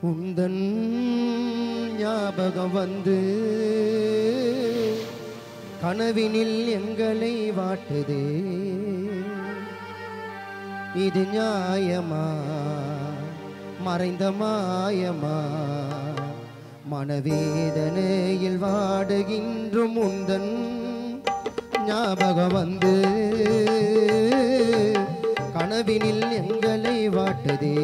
உந்தன் ஞாபகம் வந்து கனவினில் எங்களை வாட்டுதே இது நியாயமா மறைந்த மாயமா மனவேதனையில் வாடுகின்றும் உந்தன் ஞாபகம் வந்து கனவினில் எங்களை வாட்டுதே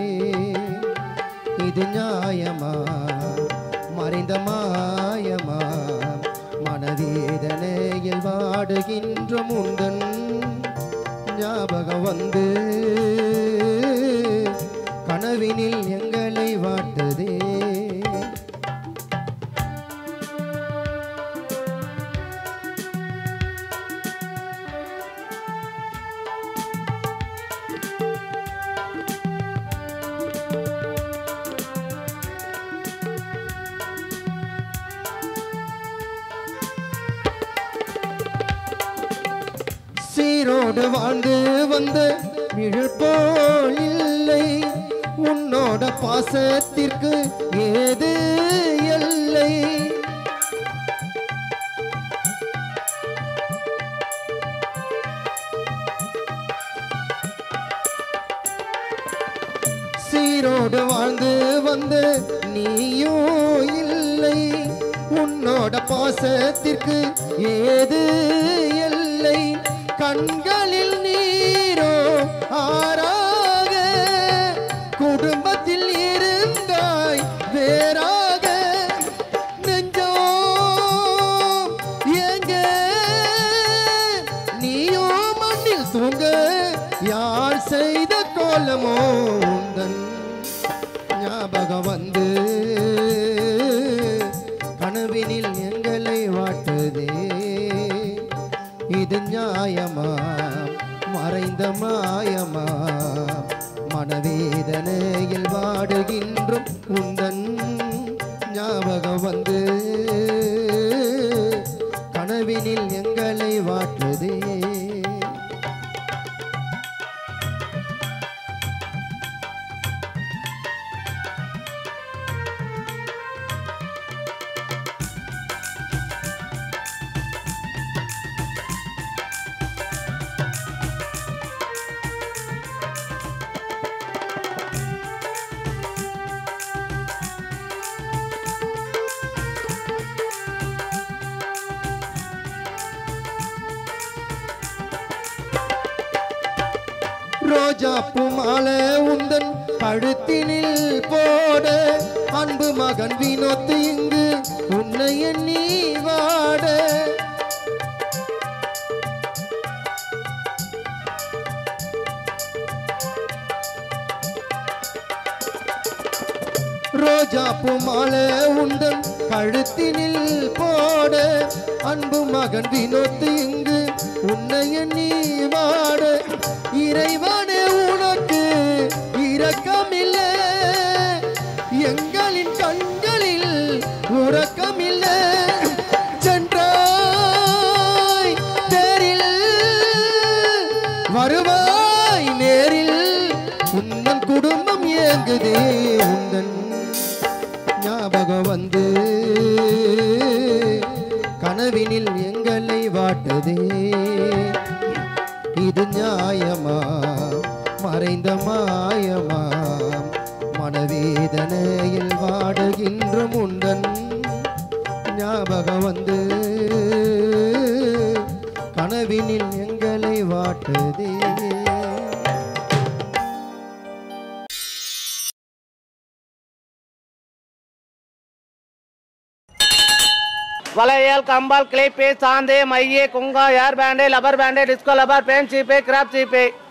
இது நியாயமா மறைந்த மாயமா மனவேதனையில் வாடுகின்றும் உந்தன் ஞாபகம் வந்து கனவினில் எங்களை வாட்டுதே சீரோடு வாழ்ந்து வந்த நிழல் போல் இல்லை உன்னோட பாசத்திற்கு ஏது எல்லை சீரோடு வாழ்ந்து வந்து நீயோ இல்லை உன்னோட பாசத்திற்கு ஏது எல்லை கண்களில் நீரோ ஆறாக குடும்பத்தில் இருந்தாய் வேறாக நெஞ்சோ ஏங்க நீயோ மண்ணில் தூங்க யார் செய்த கோலமோ உந்தன் ஞாபகம் வந்து கனவினில் எங்களை வாட்டுதே இது நியாயமா மறைந்த மாயமா மனவேதனையில் வாடுகின்றும் உந்தன் ஞாபகம் வந்து கனவினில் எங்களை வாட்டுதே ரோஜா பூமாலை உந்தன் கழுத்தினில் போட அன்பு மகன் வினோத்து இங்கு உன்னை எண்ணி வாட ரோஜா பூமாலை உந்தன் கழுத்தினில் போட அன்பு மகன் வினோத்து இங்கு உன்னை எண்ணி வாட இறைவனே உனக்கு இரக்கமில்லை எங்களின் கண்களில் உறக்கமில்லை சென்றாய் தேரில் வருவாய் நேரில் உந்தன் குடும்பம் ஏங்குதே உந்தன் ஞாபகம் வந்து கனவினில் எங்களை வாட்டுதே இது நியாயமா மறைந்த மாயமா மனவேதனையில் வாடுகின்ற முந்தன் ஞாபகம் வந்து கனவினில் எங்களை வாட்டுதே வளையல் கம்பால் கிளிப்பு சாந்து மைய குங்கா hair band rubber band disco rubber band சீப்பு கிராப் சீப்பு